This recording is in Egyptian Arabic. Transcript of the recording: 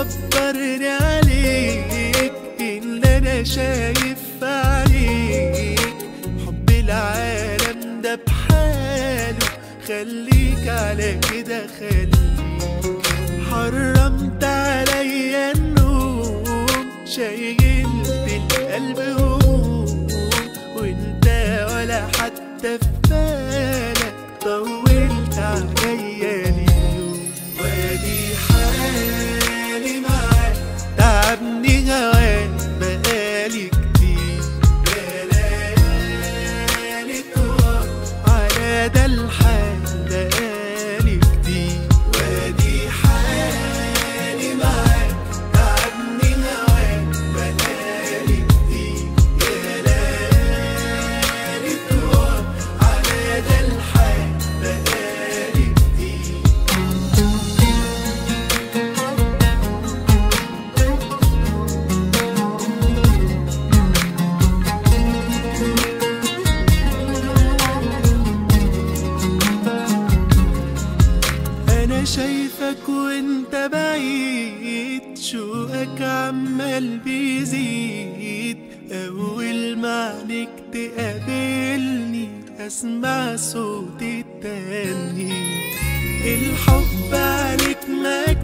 مصبرني عليك ان انا شايف عليك حب العالم ده بحاله خليك على كده خليك حرمت عليا النوم شايلت القلب هموم وانت ولا حتى في بالك طولت عليا اليوم وادي حالي معاك تعبني هواك بقالي كتير بلالي طوال على ده الحال بقالي كتير وادي حالي معاك تعبني هواك بقالي كتير يا ليالي طوال على ده الحال بقالي كتير انا شايفك وانت بعيد شوقك عمال بيزيد اول ما عليك تقابلني اسمع صوت التاني الحب عليك ما